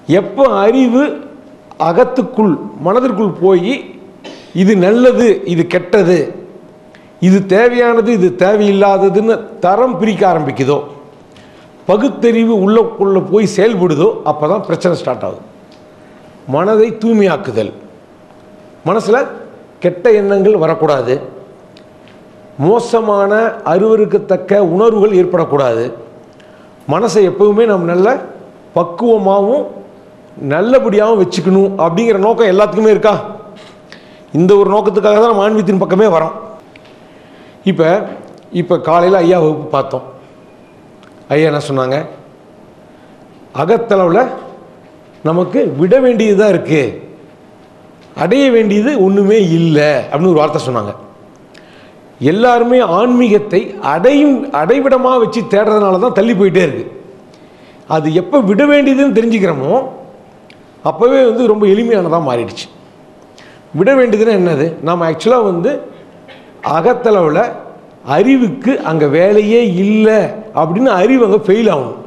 எப்போ அறிவு அகத்துக்குள் மனதிற்குள் போய் இது நல்லது இது கெட்டது இது தேவையானது இது தேவையில்லாததுன்னு தரம் பிரிக்க ஆரம்பிக்குதோ பகுத்தறிவு உள்ளக்குள்ள போய் செயல்படுதோ அப்போ தான் பிரச்சனை ஸ்டார்ட் ஆகுது மனதை தூய்மையாக்குதல் மனசில் கெட்ட எண்ணங்கள் வரக்கூடாது மோசமான அருவருக்கத்தக்க உணர்வுகள் ஏற்படக்கூடாது மனசை எப்பவுமே நம்ம நல்ல பக்குவமாகவும் நல்லபடியாகவும் வச்சுக்கணும் அப்படிங்கிற நோக்கம் எல்லாத்துக்குமே இருக்கா இந்த ஒரு நோக்கத்துக்காக தான் நம்ம ஆன்மீகத்தின் பக்கமே வரோம் இப்போ இப்போ காலையில் ஐயா வகுப்பு பார்த்தோம் ஐயா என்ன சொன்னாங்க அகத்தளவில் நமக்கு விட வேண்டியதாக இருக்குது அடைய வேண்டியது ஒன்றுமே இல்லை அப்படின்னு ஒரு வார்த்தை சொன்னாங்க எல்லாருமே ஆன்மீகத்தை அடையும் அடைவிடமாக வச்சு தேடுறதுனால தான் தள்ளி போயிட்டே இருக்கு அது எப்போ விட வேண்டியதுன்னு தெரிஞ்சுக்கிறோமோ அப்போவே வந்து ரொம்ப எளிமையானதாக மாறிடுச்சு விட வேண்டியதுன்னா என்னது நம்ம ஆக்சுவலாக வந்து அகத்தளவில் அறிவுக்கு அங்கே வேலையே இல்லை அப்படின்னு அறிவு அங்கே ஃபெயில் ஆகணும்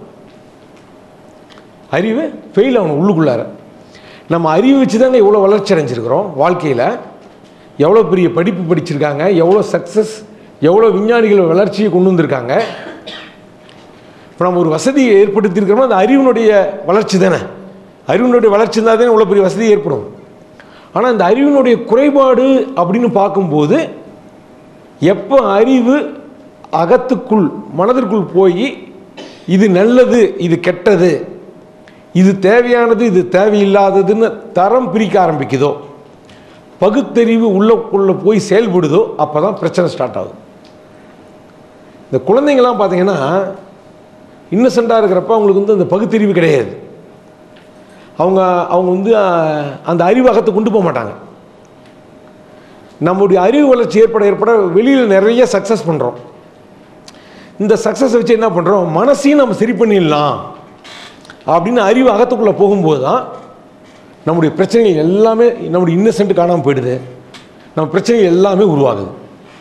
அறிவு ஃபெயில் ஆகணும் உள்ளுக்குள்ளார நம்ம அறிவு வச்சு தாங்க எவ்வளோ வளர்ச்சி அடைஞ்சிருக்கிறோம் வாழ்க்கையில் எவ்வளோ பெரிய படிப்பு படிச்சிருக்காங்க எவ்வளோ சக்ஸஸ் எவ்வளோ விஞ்ஞானிகள் வளர்ச்சியை கொண்டு வந்திருக்காங்க இப்போ நம்ம ஒரு வசதியை ஏற்படுத்தியிருக்கிறோமோ அந்த அறிவினுடைய வளர்ச்சி தானே அறிவினுடைய வளர்ச்சி இருந்தால் தானே இவ்வளோ பெரிய வசதி ஏற்படும் ஆனால் இந்த அறிவினுடைய குறைபாடு அப்படின்னு பார்க்கும்போது எப்போ அறிவு அகத்துக்குள் மனதிற்குள் போய் இது நல்லது இது கெட்டது இது தேவையானது இது தேவையில்லாததுன்னு தரம் பிரிக்க ஆரம்பிக்குதோ பகுத்தறிவு உள்ளக்குள்ள போய் செயல்படுதோ அப்போ தான் பிரச்சனை ஸ்டார்ட் ஆகுது இந்த குழந்தைங்கள்லாம் பார்த்தீங்கன்னா இன்னசென்ட்டாக இருக்கிறப்ப அவங்களுக்கு வந்து அந்த பகுத்தறிவு கிடையாது அவங்க அவங்க வந்து அஹ், அந்த அறிவகத்தை கொண்டு போக மாட்டாங்க நம்முடைய அறிவு வளர்ச்சி ஏற்பட ஏற்பட வெளியில் நிறைய சக்ஸஸ் பண்ணுறோம் இந்த சக்ஸஸை வச்சு என்ன பண்ணுறோம் மனசையும் நம்ம சரி பண்ணிடலாம் அப்படின்னு அறிவு அகத்துக்குள்ளே போகும்போது தான் நம்முடைய பிரச்சனைகள் எல்லாமே நம்முடைய இன்னசென்ட் காணாமல் போயிடுது நம்ம பிரச்சனைகள் எல்லாமே உருவாகுது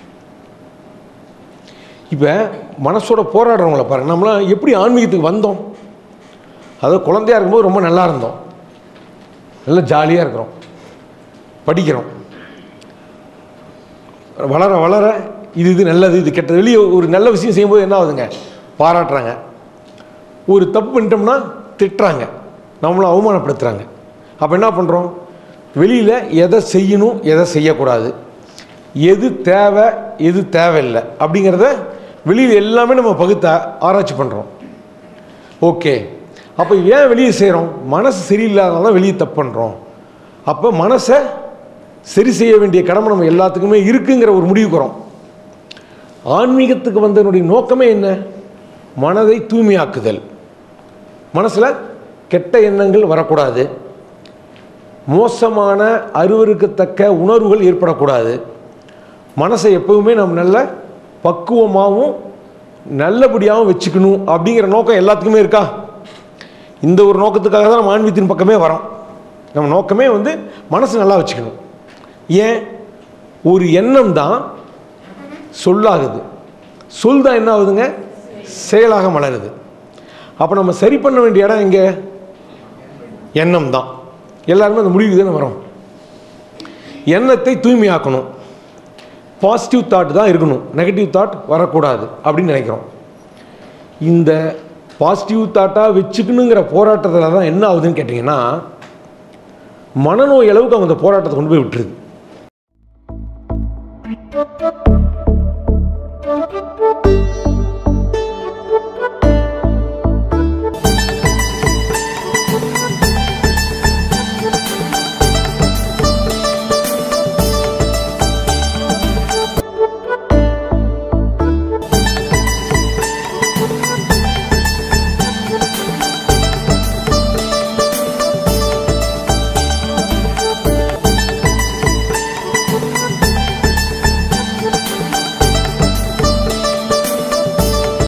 இப்போ மனசோட போராடுறவங்கள பாருங்க நம்மளாம் எப்படி ஆன்மீகத்துக்கு வந்தோம் அதாவது குழந்தையா இருக்கும்போது ரொம்ப நல்லா இருந்தோம் நல்லா ஜாலியாக இருக்கிறோம் படிக்கிறோம் வளர வளர இது இது நல்லது இது கெட்டது வெளியே ஒரு நல்ல விஷயம் செய்யும்போது என்ன ஆகுதுங்க பாராட்டுறாங்க ஒரு தப்பு பண்ணிட்டோம்னா திட்டுறாங்க நம்மளை அவமானப்படுத்துகிறாங்க அப்போ என்ன பண்ணுறோம் வெளியில் எதை செய்யணும் எதை செய்யக்கூடாது எது தேவை எது தேவையில்லை அப்படிங்கிறத வெளியில் எல்லாமே நம்ம பகுத்த ஆராய்ச்சி பண்ணுறோம் ஓகே அப்போ ஏன் வெளியே செய்கிறோம் மனசு சரியில்லாதனால தான் வெளியே தப்பு பண்ணுறோம் அப்போ மனசை சரி செய்ய வேண்டிய கடமை நம்ம எல்லாத்துக்குமே இருக்குங்கிற ஒரு முடிவுக்கு வரோம் ஆன்மீகத்துக்கு வந்ததனுடைய நோக்கமே என்ன மனதை தூய்மையாக்குதல் மனசில் கெட்ட எண்ணங்கள் வரக்கூடாது மோசமான அருவருக்கத்தக்க உணர்வுகள் ஏற்படக்கூடாது மனசை எப்பவுமே நம்ம நல்ல பக்குவமாகவும் நல்லபடியாகவும் வச்சுக்கணும் அப்படிங்கிற நோக்கம் எல்லாத்துக்குமே இருக்கா இந்த ஒரு நோக்கத்துக்காக தான் நம்ம ஆன்மீகத்தின் பக்கமே வரோம் நம்ம நோக்கமே வந்து மனசு நல்லா வச்சுக்கணும் ஏன் ஒரு எண்ணம் தான் சொல்லாகுது சொல் தான் என்ன ஆகுதுங்க செயலாக மலருது அப்போ நம்ம சரி பண்ண வேண்டிய இடம் எங்கே எண்ணம் தான் எல்லாருமே அந்த முடிவுக்கு தானே வரோம் எண்ணத்தை தூய்மையாக்கணும் பாசிட்டிவ் தாட் தான் இருக்கணும் நெகட்டிவ் தாட் வரக்கூடாது அப்படின்னு நினைக்கிறோம் இந்த பாசிட்டிவ் தாட்டாக வச்சுக்கணுங்கிற போராட்டத்தில் தான் என்ன ஆகுதுன்னு கேட்டிங்கன்னா மனநோய் அளவுக்கு அவங்க அந்த போராட்டத்தை கொண்டு போய் விட்டுருது Thank you.